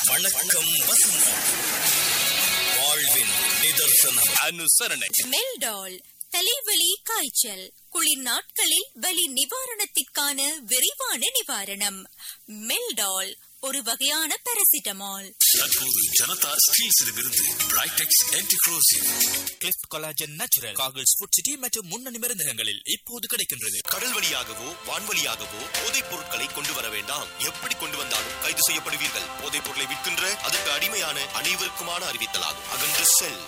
வணக்கம் வசந்தம் வாழ்வின் நிதர்சனம் அனுசரணை மெல்டால் தலைவலி காய்ச்சல் குளிர் நாட்களில் வலி நிவாரணத்திற்கான விரைவான நிவாரணம் மெல்டால் ஒரு வகையான பாராசிட்டமால் தற்போது ஜனதா ஸ்டீல்ஸிடமிருந்து பிரைடெக்ஸ் ஆன்டிக்ரோசிவ் கிளிஃப்ட் கொலாஜன் நேச்சுரல் காகிள்ஸ் ஃபுட் சிட்டி மற்றும் முன்னணி மருந்தகங்களில் இப்போது கிடைக்கின்றது கடல் வழியாகவோ வான்வழியாகவோ போதைப் பொருட்களை கொண்டு வர வேண்டாம் எப்படி கொண்டு வந்தாலும் கைது செய்யப்படுவீர்கள் போதைப் பொருளை விற்கின்ற அதற்கு அடிமையான அனைவருக்குமான அறிவித்தலாகும் அகன்று செல்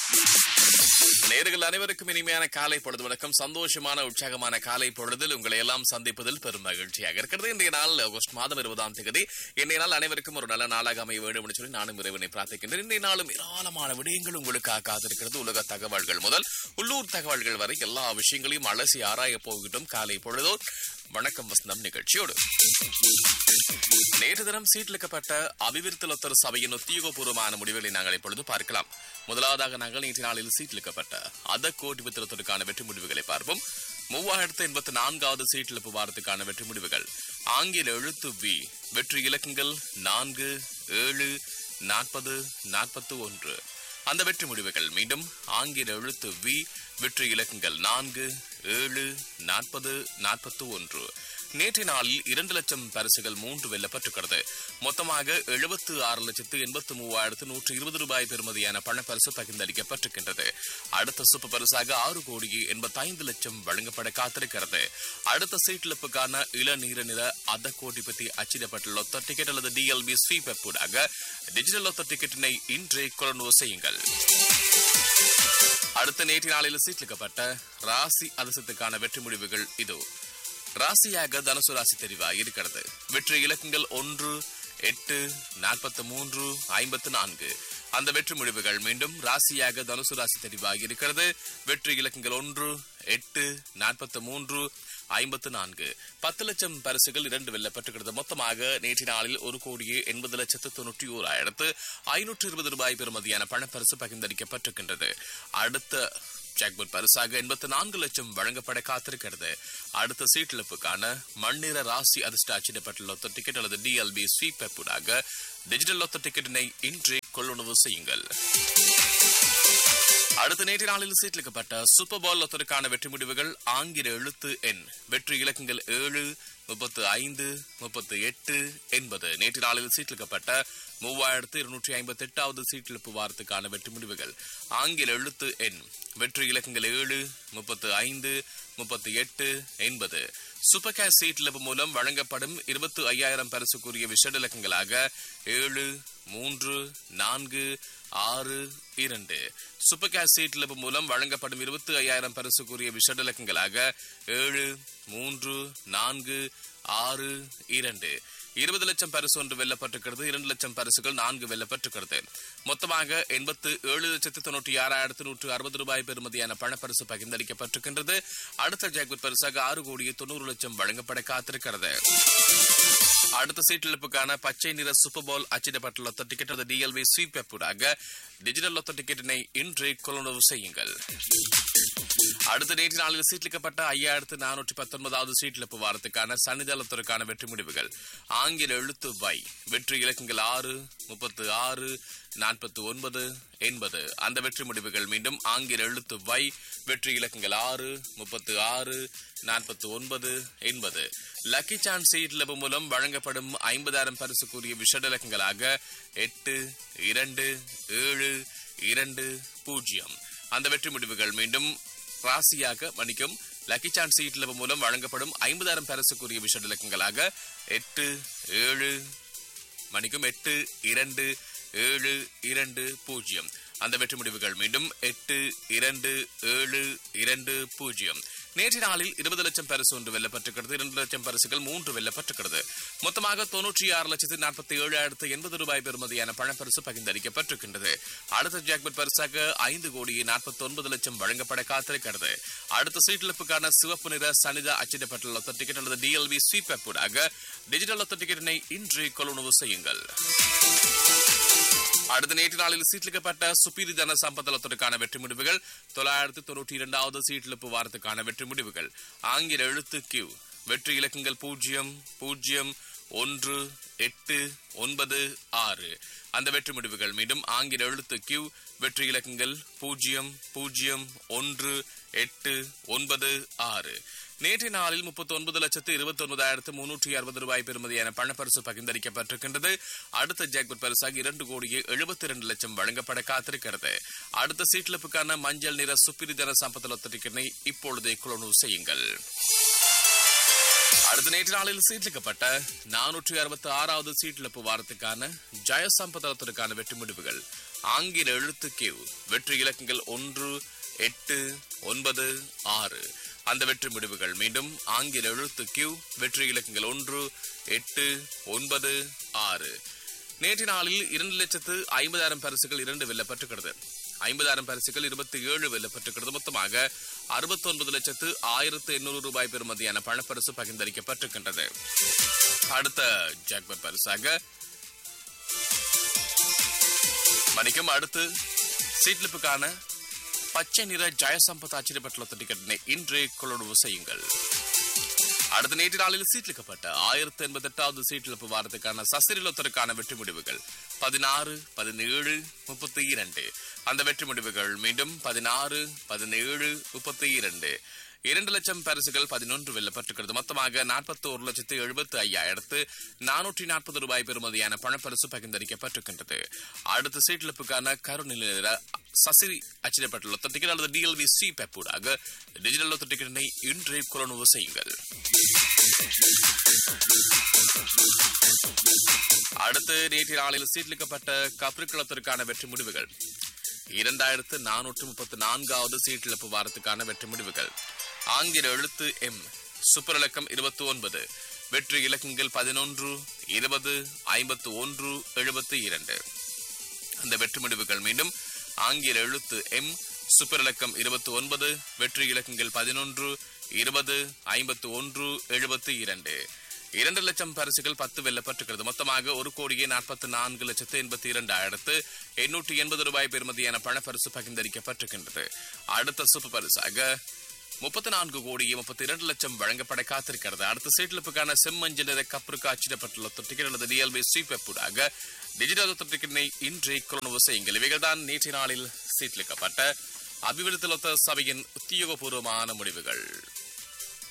நேர்கள் அனைவருக்கும் இனிமையான காலை பொழுது வணக்கம் சந்தோஷமான உற்சாகமான காலை பொழுதில் உங்களை எல்லாம் சந்திப்பதில் பெரும் மகிழ்ச்சியாக இருக்கிறது இன்றைய நாள் ஆகஸ்ட் மாதம் இருபதாம் தேதி இன்றைய நாள் அனைவருக்கும் ஒரு நல்ல நாளாக அமைய வேண்டும் என்று சொல்லி நானும் இறைவனை பிரார்த்திக்கின்றேன் இன்றைய நாளும் ஏராளமான விடயங்கள் உங்களுக்காக காத்திருக்கிறது உலக தகவல்கள் முதல் உள்ளூர் தகவல்கள் வரை எல்லா விஷயங்களையும் அலசி ஆராய போகிட்டோம் காலை பொழுதோ வணக்கம் வசந்தம் நிகழ்ச்சியோடு நேற்று தினம் சீட்டிலிக்கப்பட்ட அபிவிருத்தி லொத்தர் சபையின் உத்தியோகபூர்வமான முடிவுகளை நாங்கள் இப்பொழுது பார்க்கலாம் முதலாவதாக நாங்கள் நேற்று நாளில் சீட்டிலிக்கப்பட்ட அத கோடி வித்திரத்திற்கான வெற்றி முடிவுகளை பார்ப்போம் மூவாயிரத்து எண்பத்தி நான்காவது சீட்டிழப்பு வாரத்துக்கான வெற்றி முடிவுகள் ஆங்கில எழுத்து வி வெற்றி இலக்கங்கள் நான்கு ஏழு நாற்பது நாற்பத்து ஒன்று அந்த வெற்றி முடிவுகள் மீண்டும் ஆங்கில எழுத்து வி வெற்றி இலக்கங்கள் நான்கு ஏழு நாற்பது நாற்பத்து ஒன்று நேற்றைய நாளில் இரண்டு லட்சம் பரிசுகள் மூன்று வெல்லப்பட்டிருக்கிறது மொத்தமாக எழுபத்து ஆறு லட்சத்து எண்பத்து மூவாயிரத்து நூற்று இருபது ரூபாய் பெறுமதியான பணப்பரிசு பகிர்ந்தளிக்கப்பட்டிருக்கின்றது அடுத்த சூப்பர் பரிசாக ஆறு கோடியே எண்பத்தைந்து லட்சம் வழங்கப்பட காத்திருக்கிறது அடுத்த சீட்டிழப்புக்கான இளநீர நிற அத கோடி பற்றி அச்சிடப்பட்டுள்ள ஒத்த டிக்கெட் அல்லது டிஎல்பி ஸ்வீப் ஊடாக டிஜிட்டல் ஒத்த டிக்கெட்டினை இன்றே கொள்ளுணர்வு செய்யுங்கள் அடுத்த நேற்று நாளில் சீட்டிலிக்கப்பட்ட ராசி அதிசயத்துக்கான வெற்றி முடிவுகள் இதோ ராசியாக தனுசு ராசி தெரிவாக இருக்கிறது வெற்றி இலக்கங்கள் ஒன்று எட்டு நாற்பத்தி மூன்று ஐம்பத்து நான்கு அந்த வெற்றி முடிவுகள் மீண்டும் ராசியாக தனுசு ராசி தெரிவாக இருக்கிறது வெற்றி இலக்கங்கள் ஒன்று எட்டு நாற்பத்தி மூன்று ஐம்பத்து நான்கு பத்து லட்சம் பரிசுகள் இரண்டு வெல்லப்பட்டிருக்கிறது மொத்தமாக நேற்று நாளில் ஒரு கோடியே எண்பது லட்சத்து தொண்ணூற்றி ஓராயிரத்து ஐநூற்று இருபது ரூபாய் பெறுமதியான பணப்பரிசு பகிர்ந்தளிக்கப்பட்டிருக்கின்றது அடுத்த ஜாக்பூர் பரிசாக எண்பத்தி நான்கு லட்சம் வழங்கப்பட காத்திருக்கிறது அடுத்த சீட்டிழப்புக்கான மண்ணிற ராசி அதிர்ஷ்ட அச்சிடப்பட்டுள்ள லொத்த டிக்கெட் அல்லது டிஎல்பி ஸ்வீப் ஊடாக டிஜிட்டல் லொத்த டிக்கெட்டினை இன்றே கொள்ளுணர்வு செய்யுங்கள் அடுத்த நேற்று நாளில் சீட்டிலிக்கப்பட்ட சூப்பர் பால் லொத்தருக்கான வெற்றி முடிவுகள் ஆங்கில எழுத்து எண் வெற்றி இலக்கங்கள் ஏழு முப்பத்து ஐந்து முப்பத்து எட்டு எண்பது நேற்று நாளில் சீட்டிலிக்கப்பட்ட மூவாயிரத்து இருநூற்றி ஐம்பத்தி எட்டாவது சீட்டிழப்பு வாரத்துக்கான வெற்றி முடிவுகள் ஆங்கில எழுத்து எண் வெற்றி இலக்கங்கள் ஏழு முப்பத்து ஐந்து முப்பத்தி எட்டு எண்பது சூப்பர் கேஷ் சீட்டிழப்பு மூலம் வழங்கப்படும் இருபத்து ஐயாயிரம் பரிசுக்குரிய விஷட இலக்கங்களாக ஏழு மூன்று நான்கு ஆறு இரண்டு சூப்பர் கேஷ் சீட்டிழப்பு மூலம் வழங்கப்படும் இருபத்தி ஐயாயிரம் பரிசுக்குரிய விஷட இலக்கங்களாக ஏழு மூன்று நான்கு ஆறு இரண்டு இருபது லட்சம் பரிசு ஒன்று வெல்லப்பட்டிருக்கிறது இரண்டு லட்சம் பரிசுகள் நான்கு வெல்லப்பட்டிருக்கிறது மொத்தமாக எண்பத்து ஏழு லட்சத்து தொண்ணூற்றி ஆறாயிரத்து நூற்று அறுபது ரூபாய் பெறுமதியான பணப்பரிசு பகிர்ந்தளிக்கப்பட்டிருக்கின்றது அடுத்த ஜாக்புட் பரிசாக ஆறு கோடியே தொண்ணூறு லட்சம் வழங்கப்பட காத்திருக்கிறது அடுத்த சீட்டிழப்புக்கான பச்சை நிற சூப்பர் பால் அச்சிடப்பட்டுள்ள லொத்த டிக்கெட் அல்லது டிஎல்வி ஸ்வீப் ஊடாக டிஜிட்டல் லொத்த டிக்கெட்டினை இன்றே கொள்ளுணர்வு செய்யுங்கள் அடுத்த நேற்று நாளில் சீட்டிலிக்கப்பட்ட ஐயாயிரத்து நானூற்றி பத்தொன்பதாவது சீட்டிழப்பு வாரத்துக்கான சன்னிதானத்திற்கான வெற்றி முடிவுகள் ஆங்கில எழுத்து வை வெற்றி இலக்கங்கள் ஆறு முப்பத்து ஆறு நாற்பத்தி ஒன்பது எண்பது அந்த வெற்றி முடிவுகள் மீண்டும் ஆங்கில எழுத்து வை வெற்றி இலக்கங்கள் ஆறு முப்பத்து ஆறு நாற்பத்தி ஒன்பது எண்பது லக்கி சான்ஸ் சீட்லபு மூலம் வழங்கப்படும் ஐம்பதாயிரம் பரிசுக்குரிய விஷட இலக்கங்களாக எட்டு இரண்டு ஏழு இரண்டு பூஜ்ஜியம் அந்த வெற்றி முடிவுகள் மீண்டும் ராசியாக மன்னிக்கும் லக்கி சான்ஸ் சீட்லபு மூலம் வழங்கப்படும் ஐம்பதாயிரம் பரிசுக்குரிய விஷட இலக்கங்களாக எட்டு ஏழு மணிக்கும் எட்டு இரண்டு ஏழு இரண்டு பூஜ்ஜியம் அந்த வெற்றி முடிவுகள் மீண்டும் எட்டு இரண்டு ஏழு இரண்டு பூஜ்ஜியம் நேற்று நாளில் இருபது லட்சம் பரிசு ஒன்று வெல்லப்பட்டிருக்கிறது இரண்டு லட்சம் பரிசுகள் மூன்று வெல்லப்பட்டிருக்கிறது மொத்தமாக தொன்னூற்றி ஆறு லட்சத்து நாற்பத்தி ஏழாயிரத்து எண்பது ரூபாய் பெறுமதியான பணப்பரிசு பகிர்ந்தளிக்கப்பட்டிருக்கின்றது அடுத்த ஜாக்பட் பரிசாக ஐந்து கோடியே நாற்பத்தி ஒன்பது லட்சம் வழங்கப்பட காத்திருக்கிறது அடுத்த சீட்டிழப்புக்கான சிவப்பு நிற சனிதா அச்சிடப்பட்டுள்ள ஒத்த டிக்கெட் அல்லது டிஎல்வி ஸ்வீப் ஊடாக டிஜிட்டல் ஒத்த டிக்கெட்டினை இன்று கொள்ளுணர்வு செய்யுங்கள் அடுத்த நேற்று நாளில் சீட்டிலிக்கப்பட்ட சுப்பீரி தன சம்பத்தலத்திற்கான வெற்றி முடிவுகள் தொள்ளாயிரத்து தொண்ணூற்றி இரண்டாவது சீட்டிழப்பு வாரத்துக்கான வெற்றி முடிவுகள் ஆங்கில எழுத்து கியூ வெற்றி இலக்கங்கள் பூஜ்ஜியம் பூஜ்ஜியம் ஒன்று எட்டு ஒன்பது ஆறு அந்த வெற்றி முடிவுகள் மீண்டும் ஆங்கில எழுத்து கியூ வெற்றி இலக்கங்கள் பூஜ்ஜியம் பூஜ்ஜியம் ஒன்று எட்டு ஒன்பது ஆறு நேற்றைய நாளில் முப்பத்தி ஒன்பது லட்சத்து இருபத்தி ஒன்பதாயிரத்து முன்னூற்றி அறுபது ரூபாய் பெறுமதியான பணப்பரிசு பகிர்ந்தளிக்கப்பட்டிருக்கின்றது அடுத்த ஜாக்பட் பரிசாக இரண்டு கோடியே எழுபத்தி இரண்டு லட்சம் வழங்கப்பட காத்திருக்கிறது அடுத்த சீட்லப்புக்கான மஞ்சள் நிற சுப்பிரிதன சம்பத்தலத்த டிக்கெட்டை இப்பொழுதே குழு செய்யுங்கள் அடுத்த நேற்று நாளில் சீட்லிக்கப்பட்ட நானூற்றி அறுபத்தி ஆறாவது சீட்டிழப்பு வாரத்துக்கான ஜெயசம்பதத்திற்கான வெற்றி முடிவுகள் ஆங்கில எழுத்து கியூ வெற்றி இலக்கங்கள் ஒன்று எட்டு ஒன்பது ஆறு அந்த வெற்றி முடிவுகள் மீண்டும் ஆங்கில எழுத்து கியூ வெற்றி இலக்கங்கள் ஒன்று எட்டு ஒன்பது ஆறு நேற்று நாளில் இரண்டு லட்சத்து ஐம்பதாயிரம் பரிசுகள் இரண்டு வெல்லப்பட்டிருக்கிறது ஐம்பதாயிரம் பரிசுகள் இருபத்தி ஏழு வெல்லப்பட்டிருக்கிறது மொத்தமாக அறுபத்தி ஒன்பது லட்சத்து ஆயிரத்து எண்ணூறு ரூபாய் பெறுமதியான பணப்பரிசு பகிர்ந்தளிக்கப்பட்டிருக்கின்றது அடுத்த ஜாக்பர் பரிசாக மணிக்கும் அடுத்து சீட்லிப்புக்கான பச்சை நிற ஜெயசம்பத் ஆச்சரியப்பட்டுள்ள டிக்கெட்டினை இன்றே கொள்ளுணர்வு செய்யுங்கள் அடுத்த நேற்று நாளில் சீட்லிக்கப்பட்ட ஆயிரத்தி எண்பத்தி எட்டாவது சீட்டிழப்பு வாரத்துக்கான சசிரிலத்திற்கான வெற்றி முடிவுகள் பதினாறு பதினேழு முப்பத்தி இரண்டு அந்த வெற்றி முடிவுகள் மீண்டும் பதினாறு பதினேழு முப்பத்தி இரண்டு இரண்டு லட்சம் பரிசுகள் பதினொன்று வெல்லப்பட்டிருக்கிறது மொத்தமாக நாற்பத்தி ஒரு லட்சத்து எழுபத்தி ஐயாயிரத்து நானூற்றி நாற்பது ரூபாய் பெறுமதியான பணப்பரிசு பகிர்ந்தளிக்கப்பட்டிருக்கின்றது அடுத்த சீட்டிழப்புக்கான கருநிலை நிற சசிரி அச்சிடப்பட்டுள்ள டிக்கெட் அல்லது டிஎல்வி சி பெப்பூடாக டிஜிட்டல் லொத்த டிக்கெட்டினை இன்றே குறணுவு செய்யுங்கள் அடுத்து நேற்று நாளில் சீட்லிக்கப்பட்ட கப்ரிக்குளத்திற்கான வெற்றி முடிவுகள் இரண்டாயிரத்து நானூற்று முப்பத்தி நான்காவது சீட்டிழப்பு வாரத்துக்கான வெற்றி முடிவுகள் ஆங்கில எழுத்து எம் சூப்பர் இலக்கம் இருபத்தி ஒன்பது வெற்றி இலக்கங்கள் பதினொன்று இருபது ஐம்பத்து ஒன்று எழுபத்தி இரண்டு அந்த வெற்றி முடிவுகள் மீண்டும் ஆங்கில எழுத்து எம் சூப்பர் இலக்கம் இருபத்தி ஒன்பது வெற்றி இலக்கங்கள் பதினொன்று இருபது ஐம்பத்து ஒன்று எழுபத்தி இரண்டு இரண்டு லட்சம் பரிசுகள் பத்து வெல்லப்பட்டிருக்கிறது மொத்தமாக ஒரு கோடியே நாற்பத்தி நான்கு லட்சத்து எண்பத்தி இரண்டாயிரத்து எண்ணூற்றி எண்பது ரூபாய் பெறுமதியான பணப்பரிசு பகிர்ந்தளிக்கப்பட்டிருக்கின்றது அடுத்த சூப்பர் பரிசாக முப்பத்தி நான்கு கோடியே முப்பத்தி இரண்டு லட்சம் வழங்கப்பட காத்திருக்கிறது அடுத்த சீட்டிலுக்கான செம்மஞ்சள் நிற கப்பருக்கு அச்சிடப்பட்டுள்ள டிக்கெட் அல்லது டிஎல்பி ஸ்வீப்பூடாக டிஜிட்டல் டிக்கெட்டினை இன்றே கொள்ளுணவு செய்யுங்கள் இவைகள் தான் நேற்றைய நாளில் சீட்டிலிக்கப்பட்ட அபிவிருத்தி சபையின் உத்தியோகபூர்வமான முடிவுகள்